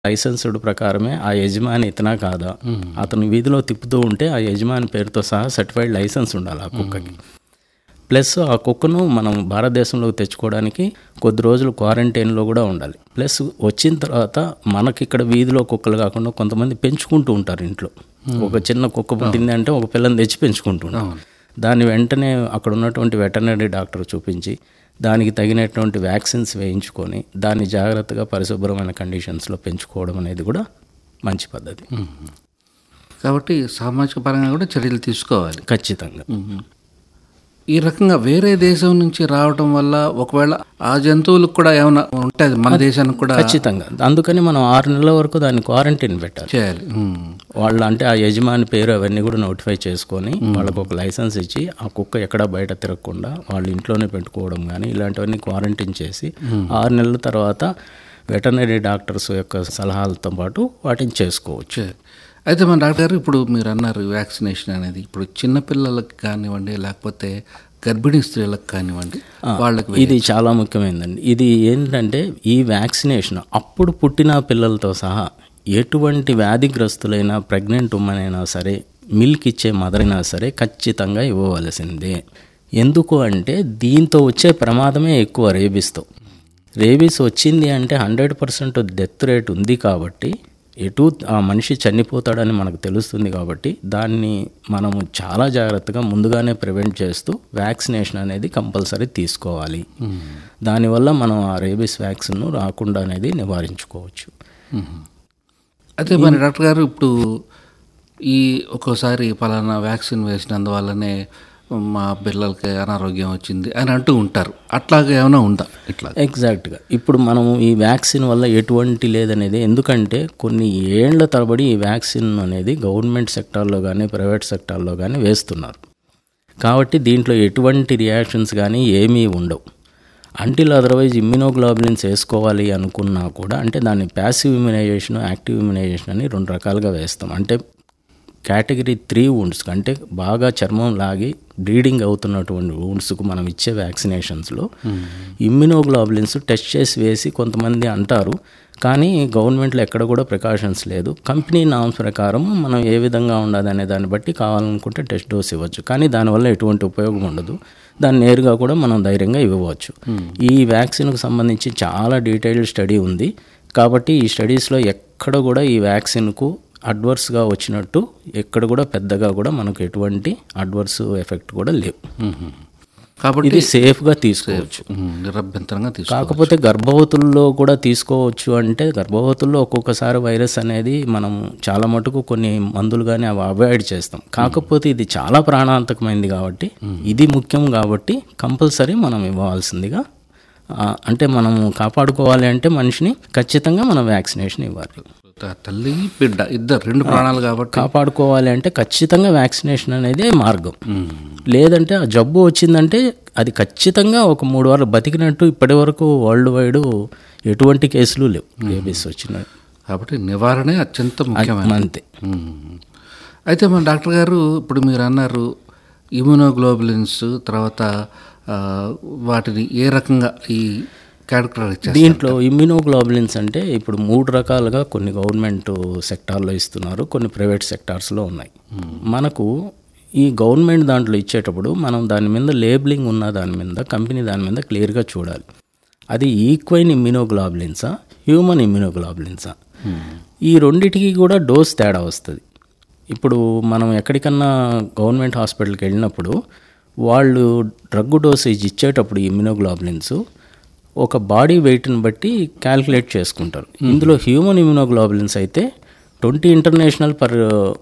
Licensed ప్రకారమే ఆ యజమాని ఇతనా కాదా అతను వీధిలో తిప్పుతూ ఉంటే ఆ యజమాని పేరుతో సహా సర్టిఫైడ్ లైసెన్స్ ఉండాలి ఆ కుక్కకి ప్లస్ ఆ కుక్కను మనం భారతదేశంలోకి తెచ్చుకోవడానికి కొద్ది రోజులు క్వారంటైన్లో కూడా ఉండాలి ప్లస్ వచ్చిన తర్వాత మనకి ఇక్కడ వీధిలో కుక్కలు కాకుండా కొంతమంది పెంచుకుంటూ ఉంటారు ఇంట్లో ఒక చిన్న కుక్క పుట్టింది అంటే ఒక పిల్లని తెచ్చి పెంచుకుంటూ ఉంటారు దాన్ని వెంటనే అక్కడ ఉన్నటువంటి వెటర్నరీ డాక్టర్ చూపించి దానికి తగినటువంటి వ్యాక్సిన్స్ వేయించుకొని దాన్ని జాగ్రత్తగా పరిశుభ్రమైన కండిషన్స్లో పెంచుకోవడం అనేది కూడా మంచి పద్ధతి కాబట్టి సామాజిక పరంగా కూడా చర్యలు తీసుకోవాలి ఖచ్చితంగా ఈ రకంగా వేరే దేశం నుంచి రావడం వల్ల ఒకవేళ ఆ జంతువులకు కూడా ఏమైనా ఉంటుంది మన దేశానికి కూడా ఖచ్చితంగా అందుకని మనం ఆరు నెలల వరకు దాన్ని క్వారంటైన్ పెట్టాలి చేయాలి ఉమ్. వాళ్ళు అంటే ఆ యజమాని పేరు అవన్నీ కూడా నోటిఫై చేసుకొని వాళ్ళకు ఒక లైసెన్స్ ఇచ్చి ఆ కుక్క ఎక్కడ బయట తిరగకుండా వాళ్ళు ఇంట్లోనే పెట్టుకోవడం కానీ ఇలాంటివన్నీ క్వారంటైన్ చేసి ఆరు నెలల తర్వాత వెటర్నరీ డాక్టర్స్ యొక్క సలహాలతో పాటు వాటిని చేసుకోవచ్చు చే- అయితే మన డాక్టర్ గారు ఇప్పుడు మీరు అన్నారు వ్యాక్సినేషన్ అనేది ఇప్పుడు చిన్నపిల్లలకు కానివ్వండి లేకపోతే గర్భిణీ స్త్రీలకు కానివ్వండి వాళ్ళకి ఇది చాలా ముఖ్యమైనదండి ఇది ఏంటంటే ఈ వ్యాక్సినేషన్ అప్పుడు పుట్టిన పిల్లలతో సహా ఎటువంటి వ్యాధిగ్రస్తులైన ప్రెగ్నెంట్ ఉమెన్ అయినా సరే మిల్క్ ఇచ్చే మదర్ అయినా సరే ఖచ్చితంగా ఇవ్వవలసిందే ఎందుకు అంటే దీంతో వచ్చే ప్రమాదమే ఎక్కువ రేబీస్తో రేబీస్ వచ్చింది అంటే హండ్రెడ్ పర్సెంట్ డెత్ రేట్ ఉంది కాబట్టి ఎటు ఆ మనిషి చనిపోతాడని మనకు తెలుస్తుంది కాబట్టి దాన్ని మనము చాలా జాగ్రత్తగా ముందుగానే ప్రివెంట్ చేస్తూ వ్యాక్సినేషన్ అనేది కంపల్సరీ తీసుకోవాలి దానివల్ల మనం ఆ రేబీస్ వ్యాక్సిన్ను రాకుండా అనేది నివారించుకోవచ్చు అయితే మరి డాక్టర్ గారు ఇప్పుడు ఈ ఒక్కోసారి పలానా వ్యాక్సిన్ వేసినందువల్లనే మా పిల్లలకి అనారోగ్యం వచ్చింది అని అంటూ ఉంటారు అట్లాగే ఏమైనా ఉందా ఇట్లా ఎగ్జాక్ట్గా ఇప్పుడు మనము ఈ వ్యాక్సిన్ వల్ల ఎటువంటి లేదనేది ఎందుకంటే కొన్ని ఏళ్ల తరబడి ఈ వ్యాక్సిన్ అనేది గవర్నమెంట్ సెక్టార్లో కానీ ప్రైవేట్ సెక్టార్లో కానీ వేస్తున్నారు కాబట్టి దీంట్లో ఎటువంటి రియాక్షన్స్ కానీ ఏమీ ఉండవు అంటిల్ అదర్వైజ్ ఇమ్యునోగ్లోబులిన్స్ వేసుకోవాలి అనుకున్నా కూడా అంటే దాన్ని ప్యాసివ్ ఇమ్యునైజేషన్ యాక్టివ్ ఇమ్యునైజేషన్ అని రెండు రకాలుగా వేస్తాం అంటే కేటగిరీ త్రీ వుండ్స్ అంటే బాగా చర్మం లాగి బ్లీడింగ్ అవుతున్నటువంటి wounds-కు మనం ఇచ్చే వ్యాక్సినేషన్స్లో ఇమ్యునోగ్లోబులిన్స్ టెస్ట్ చేసి వేసి కొంతమంది అంటారు కానీ గవర్నమెంట్లో ఎక్కడ కూడా ప్రికాషన్స్ లేదు కంపెనీ నామ్స్ ప్రకారం మనం ఏ విధంగా ఉండదు అనే దాన్ని బట్టి కావాలనుకుంటే టెస్ట్ డోస్ ఇవ్వచ్చు కానీ దానివల్ల ఎటువంటి ఉపయోగం ఉండదు దాన్ని నేరుగా కూడా మనం ధైర్యంగా ఇవ్వవచ్చు ఈ వ్యాక్సిన్కు సంబంధించి చాలా డీటెయిల్డ్ స్టడీ ఉంది కాబట్టి ఈ స్టడీస్లో ఎక్కడ కూడా ఈ వ్యాక్సిన్కు అడ్వర్స్గా వచ్చినట్టు ఎక్కడ కూడా పెద్దగా కూడా మనకు ఎటువంటి అడ్వర్స్ ఎఫెక్ట్ కూడా లేవు కాబట్టి ఇది సేఫ్గా తీసుకోవచ్చు ఉమ్, నిరభ్యంతరంగా తీసుకో కాకపోతే గర్భవతుల్లో కూడా తీసుకోవచ్చు అంటే గర్భవతుల్లో ఒక్కొక్కసారి వైరస్ అనేది మనం చాలా మటుకు కొన్ని మందులు కానీ అవి అవాయిడ్ చేస్తాం కాకపోతే ఇది చాలా ప్రాణాంతకమైంది కాబట్టి ఇది ముఖ్యం కాబట్టి కంపల్సరీ మనం ఇవ్వాల్సిందిగా ఆ, అంటే మనం కాపాడుకోవాలి అంటే మనిషిని ఖచ్చితంగా మనం వ్యాక్సినేషన్ ఇవ్వాలి త- తల్లి బిడ్డ ఇద్దరు రెండు ప్రాణాలు కాబట్టి కాపాడుకోవాలి అంటే ఖచ్చితంగా వ్యాక్సినేషన్ అనేది మార్గం లేదంటే ఆ జబ్బు వచ్చిందంటే అది ఖచ్చితంగా ఒక మూడు వారాలు బతికినట్టు ఇప్పటి వరకు వరల్డ్ వైడ్ ఎటువంటి కేసులు లేవు రేబీస్ వచ్చిన కాబట్టి నివారణే అత్యంత ముఖ్యమైన అంతే ఉమ్. అయితే మన డాక్టర్ గారు ఇప్పుడు మీరు అన్నారు ఇమ్యునోగ్లోబులిన్స్ తర్వాత ఆ, వాటిని ఏ రకంగా ఈ క్యారెక్టర్ దీంట్లో ఇమ్యూనోగ్లోబులిన్స్ అంటే ఇప్పుడు మూడు రకాలుగా కొన్ని గవర్నమెంట్ సెక్టార్లో ఇస్తున్నారు కొన్ని ప్రైవేట్ సెక్టార్స్లో ఉన్నాయి మనకు ఈ గవర్నమెంట్ దాంట్లో ఇచ్చేటప్పుడు మనం దాని మీద లేబులింగ్ ఉన్న దాని మీద కంపెనీ దాని మీద క్లియర్గా చూడాలి అది ఈక్వైన్ ఇమ్యూనోగ్లోబులిన్సా హ్యూమన్ ఇమ్యూనోగ్లోబులిన్సా ఈ రెండిటికి కూడా డోస్ తేడా వస్తుంది ఇప్పుడు మనం ఎక్కడికన్నా గవర్నమెంట్ హాస్పిటల్కి వెళ్ళినప్పుడు వాళ్ళు డ్రగ్ డోసేజ్ ఇచ్చేటప్పుడు ఇమ్యూనోగ్లోబులిన్స్ ఒక బాడీ వెయిట్ని బట్టి క్యాల్కులేట్ చేసుకుంటారు ఇందులో హ్యూమన్ ఇమ్యూనోగ్లోబులిన్స్ అయితే ట్వంటీ ఇంటర్నేషనల్ పర్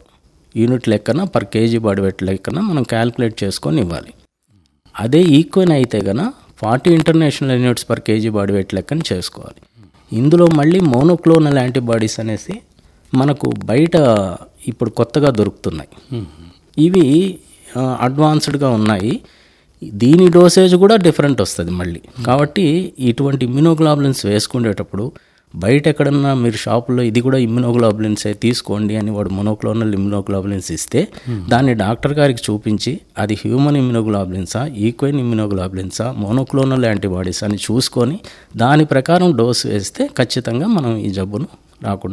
యూనిట్ లెక్కన పర్ కేజీ బాడీ వెయిట్ లెక్కన మనం క్యాల్కులేట్ చేసుకొని ఇవ్వాలి అదే ఈక్వెన్ అయితే గన forty international units per KG body weight లెక్కన చేసుకోవాలి ఇందులో మళ్ళీ మోనోక్లోనల్ యాంటీబాడీస్ అనేసి మనకు బయట ఇప్పుడు కొత్తగా దొరుకుతున్నాయి ఇవి ఆ, అడ్వాన్స్డ్గా ఉన్నాయి దీని డోసేజ్ కూడా డిఫరెంట్ వస్తుంది మళ్ళీ కాబట్టి ఇటువంటి ఇమ్యూనోగ్లోబులిన్స్ వేసుకునేటప్పుడు బయట ఎక్కడన్నా మీరు షాపులో ఇది కూడా ఇమ్యూనోగ్లోబులిన్సే తీసుకోండి అని వాడు మొనోక్లోనల్ ఇమ్యూనోగ్లోబులిన్స్ ఇస్తే దాన్ని డాక్టర్ గారికి చూపించి అది హ్యూమన్ ఇమ్యూనోగ్లోబులిన్సా ఈక్వైన్ ఇమ్యూనోగ్లోబులిన్సా మోనోక్లోనల్ యాంటీబాడీస్ అని చూసుకొని దాని ప్రకారం డోస్ వేస్తే ఖచ్చితంగా మనం ఈ జబ్బును రాకుండా